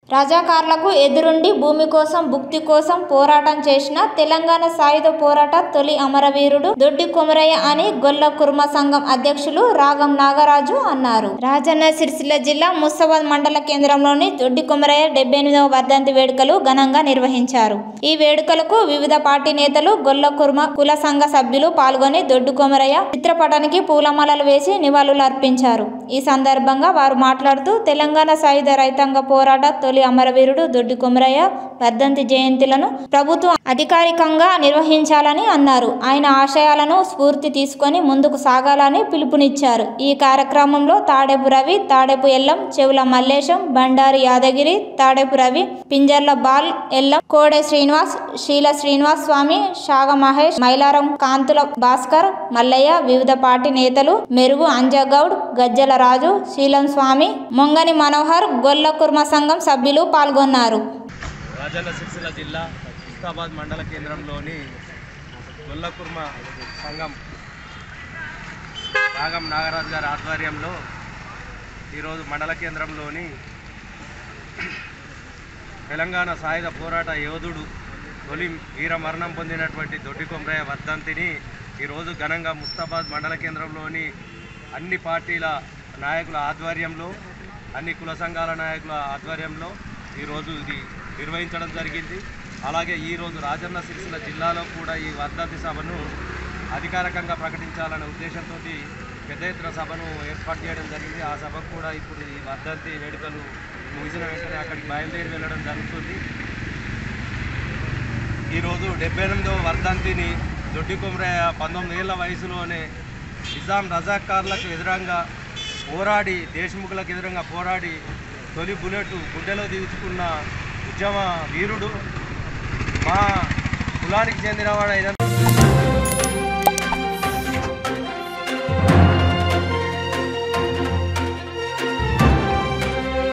రజాకార్లకు ఎదురుండి భూమి కోసం భుక్తి కోసం పోరాటం చేసిన తెలంగాణ సాయుధ పోరాట తొలి అమరవీరుడు దొడ్డి కొమరయ్య అని గొల్ల కుర్మ సంఘం అధ్యక్షులు రాగం నాగరాజు అన్నారు రాజన్న సిరిసిల్ల జిల్లా ముస్తాబాద్ మండల కేంద్రంలోని దొడ్డి కొమరయ్య డెబ్బై ఎనిమిదవ వర్ధంతి వేడుకలు ఘనంగా నిర్వహించారు ఈ వేడుకలకు వివిధ పార్టీ నేతలు గొల్ల కుర్మ కుల సంఘ సభ్యులు పాల్గొని దొడ్డు కొమరయ్య చిత్రపటానికి పూలమాలలు వేసి నివాళులు అర్పించారు ఈ సందర్భంగా వారు మాట్లాడుతూ తెలంగాణ సాయుధ రైతాంగ పోరాట తొలి అమరవీరుడు దొడ్డి కొమరయ్య వర్ధంతి జయంతులను ప్రభుత్వం అధికారికంగా నిర్వహించాలని అన్నారు ఆయన ఆశయాలను స్ఫూర్తి తీసుకొని ముందుకు సాగాలని పిలుపునిచ్చారు ఈ కార్యక్రమంలో తాడేపు రవి తాడేపు ఎల్లం చెవుల మల్లేశం బండారి యాదగిరి తాడేపు రవి పింజర్ల బాల్ ఎల్లం కోడే శ్రీనివాస్ శీల శ్రీనివాస్ స్వామి షాగ మహేష్ మైలారం కాంతుల భాస్కర్ మల్లయ్య వివిధ పార్టీ నేతలు మెరుగు అంజగౌడ్ గజ్జల రాజు శీలం స్వామి మొంగని మనోహర్ గొల్ల కుర్మ సంఘం సభ్యులు పాల్గొన్నారు రాజన్న సిరిసిల్ల జిల్లా ముస్తాబాద్ మండల కేంద్రంలోని గొల్లకుర్మ సంఘం రాగం నాగరాజు గారి ఆధ్వర్యంలో ఈరోజు మండల కేంద్రంలోని తెలంగాణ సాయుధ పోరాట యోధుడు తొలి వీర మరణం పొందినటువంటి దొడ్డి కొమరయ్య వర్ధంతిని ఈరోజు ఘనంగా ముస్తాబాద్ మండల కేంద్రంలోని అన్ని పార్టీల నాయకుల ఆధ్వర్యంలో అన్ని కుల సంఘాల నాయకుల ఆధ్వర్యంలో ఈరోజు ఇది నిర్వహించడం జరిగింది అలాగే ఈరోజు రాజన్న సిరిసిల్ల జిల్లాలో కూడా ఈ వర్ధంతి సభను అధికారికంగా ప్రకటించాలనే ఉద్దేశంతో పెద్ద ఎత్తున సభను ఏర్పాటు చేయడం జరిగింది ఆ సభకు కూడా ఇప్పుడు ఈ వర్ధంతి వేడుకలు ముగిసిన వెంటనే అక్కడికి బయలుదేరి వెళ్ళడం జరుగుతుంది ఈరోజు డెబ్బై ఎనిమిదవ వర్ధంతిని దొడ్డి కొమరయ్య పంతొమ్మిది ఏళ్ల వయసులోనే నిజాం రజాకార్లకు ఎదురంగా పోరాడి దేశముఖులకు ఎదురంగా పోరాడి తొలి బుల్లెట్ గుండెలో దిగుచుకున్న ఉద్యమ వీరుడు మా కులానికి చెందినవాడు అయిన